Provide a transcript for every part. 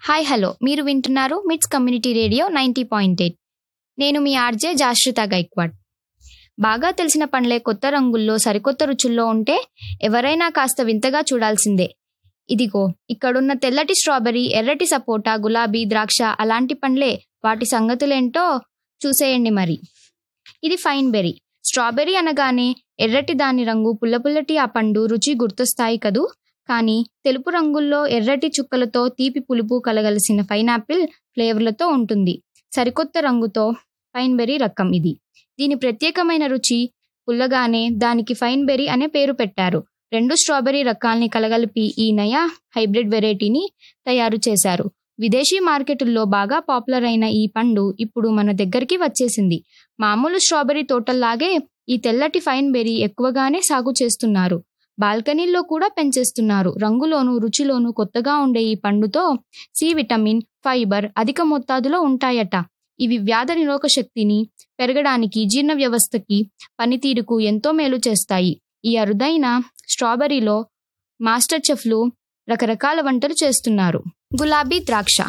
hi hello మీరు వింటున్నారు MITS community radio ninety point eight నేను మీ ఆర్జే జాశ్రిత గైక్వాడ్ బాగా తెలిసిన పండ్లే కొత్త రంగుల్లో సరికొత్త రుచుల్లో ఉంటే ఎవరైనా కాస్త వింతగా చూడాల్సిందే ఇదిగో ఇక్కడున్న తెల్లటి స్ట్రాబెర్రీ ఎర్రటి సపోటా గులాబీ ద్రాక్ష అలాంటి పండ్లే వాటి సంగతులేంటో చూసేయండి మరి ఇది ఫైన్ బెర్రీ స్ట్రాబెర్రీ అనగానే ఎర్రటి దాని రంగు పుల్లపుల్లటి ఆ పండు రుచి గుర్తొస్తాయి కదూ కానీ తెలుపు రంగుల్లో ఎర్రటి చుక్కలతో తీపి పులుపు కలగలిసిన పైనాపిల్ ఫ్లేవర్లతో ఉంటుంది సరికొత్త రంగుతో ఫైన్ బెర్రీ రకం ఇది దీని ప్రత్యేకమైన రుచి పుల్లగానే దానికి ఫైన్ బెర్రీ అనే పేరు పెట్టారు రెండు స్ట్రాబెర్రీ రకాల్ని కలగలిపి ఈ నయా హైబ్రిడ్ వెరైటీని తయారు చేశారు విదేశీ మార్కెటుల్లో బాగా పాపులర్ అయిన ఈ పండు ఇప్పుడు మన దగ్గరికి వచ్చేసింది మామూలు స్ట్రాబెర్రీ తోటల్లాగే ఈ తెల్లటి ఫైన్ బెర్రీ ఎక్కువగానే సాగు చేస్తున్నారు బాల్కనీల్లో కూడా పెంచేస్తున్నారు రంగులోను రుచిలోను కొత్తగా ఉండే ఈ పండుతో సి విటమిన్ ఫైబర్ అధిక మోతాదులో ఉంటాయట ఇవి వ్యాధ నిరోధక శక్తిని పెరగడానికి జీర్ణ వ్యవస్థకి పనితీరుకు ఎంతో మేలు చేస్తాయి ఈ అరుదైన స్ట్రాబెర్రీలో మాస్టర్ చెఫ్లు రకరకాల వంటలు చేస్తున్నారు గులాబీ ద్రాక్ష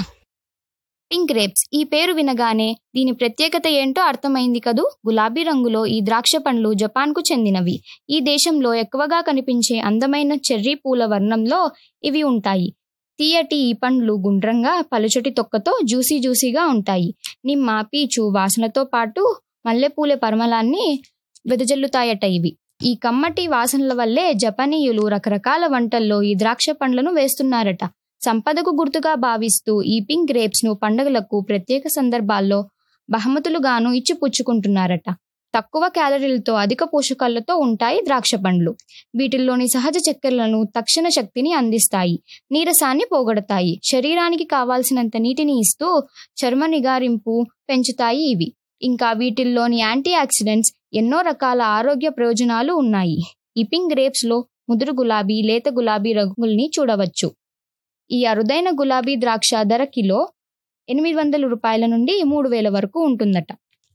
పింక్ గ్రేప్స్ ఈ పేరు వినగానే దీని ప్రత్యేకత ఏంటో అర్థమైంది కదూ గులాబీ రంగులో ఈ ద్రాక్ష పండ్లు జపాన్కు చెందినవి ఈ దేశంలో ఎక్కువగా కనిపించే అందమైన చెర్రీ పూల వర్ణంలో ఇవి ఉంటాయి తీయటి ఈ పండ్లు గుండ్రంగా పలుచటి తొక్కతో జ్యూసీ జ్యూసీగా ఉంటాయి నిమ్మ పీచు వాసనతో పాటు మల్లెపూల పరిమళాన్ని వెదజల్లుతాయట ఇవి ఈ కమ్మటి వాసనల వల్లే జపనీయులు రకరకాల వంటల్లో ఈ ద్రాక్ష పండ్లను వేస్తున్నారట సంపదకు గుర్తుగా భావిస్తూ ఈ పింక్ గ్రేప్స్ ను పండుగలకు ప్రత్యేక సందర్భాల్లో బహుమతులుగాను ఇచ్చిపుచ్చుకుంటున్నారట తక్కువ క్యాలరీలతో అధిక పోషకాలతో ఉంటాయి ద్రాక్ష పండ్లు వీటిల్లోని సహజ చక్కెరలను తక్షణ శక్తిని అందిస్తాయి నీరసాన్ని పోగొడతాయి శరీరానికి కావాల్సినంత నీటిని ఇస్తూ చర్మ నిగారింపు పెంచుతాయి ఇవి ఇంకా వీటిల్లోని యాంటీ ఆక్సిడెంట్స్ ఎన్నో రకాల ఆరోగ్య ప్రయోజనాలు ఉన్నాయి ఈ పింక్ గ్రేప్స్ లో ముదురు గులాబీ లేత గులాబీ రంగుల్ని చూడవచ్చు ఈ అరుదైన గులాబీ ద్రాక్ష ధర కిలో ఎనిమిది వందల రూపాయల నుండి మూడు వేల వరకు ఉంటుందట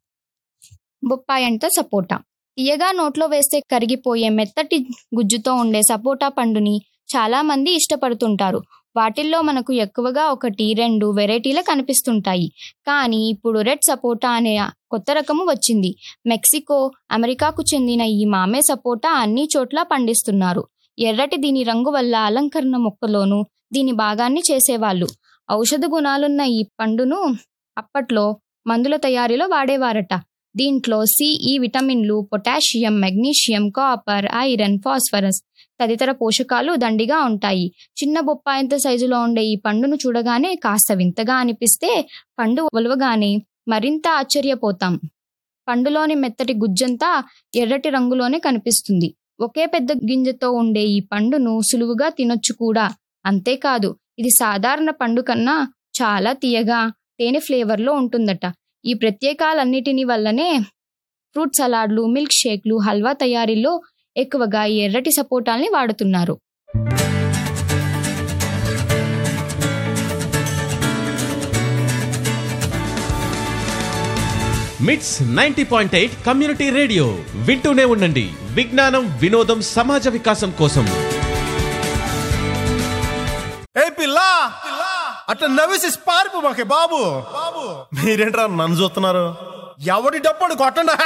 బొప్పాయంట సపోటా తీయగా నోట్లో వేస్తే కరిగిపోయే మెత్తటి గుజ్జుతో ఉండే సపోటా పండుని చాలా మంది ఇష్టపడుతుంటారు వాటిల్లో మనకు ఎక్కువగా ఒకటి రెండు వెరైటీలు కనిపిస్తుంటాయి కానీ ఇప్పుడు రెడ్ సపోటా అనే కొత్త రకము వచ్చింది మెక్సికో అమెరికాకు చెందిన ఈ మామే సపోటా అన్ని చోట్ల పండిస్తున్నారు ఎర్రటి దీని రంగు వల్ల అలంకరణ మొక్కలోను దీని భాగాన్ని చేసేవాళ్ళు ఔషధ గుణాలున్న ఈ పండును అప్పట్లో మందుల తయారీలో వాడేవారట దీంట్లో సిఈ విటమిన్లు potassium magnesium copper iron phosphorus తదితర పోషకాలు దండిగా ఉంటాయి చిన్న బొప్పాయంత సైజులో ఉండే ఈ పండును చూడగానే కాస్త వింతగా అనిపిస్తే పండు ఒలవగానే మరింత ఆశ్చర్యపోతాం పండులోని మెత్తటి గుజ్జంతా ఎర్రటి రంగులోనే కనిపిస్తుంది ఒకే పెద్ద గింజతో ఉండే ఈ పండును సులువుగా తినొచ్చు కూడా అంతేకాదు ఇది సాధారణ పండు కన్నా చాలా తీయగా తేనె ఫ్లేవర్లో ఉంటుందట ఈ ప్రత్యేకాలన్నిటిని వల్లనే ఫ్రూట్ సలాడ్లు మిల్క్ షేక్లు హల్వా తయారీలో ఎక్కువగా ఈ ఎర్రటి సపోటాల్ని వాడుతున్నారు MITS ninety point eight community radio వింటూనే ఉండండి విజ్ఞానం వినోదం సమాజ వికాసం కోసం ఏ పిల్ల అట్లా నవ్వేసి పారిపో మాకే బాబు బాబు మీరేంట్రా నన్ను చూస్తున్నారు ఎవడి డప్పుడు కొట్టండి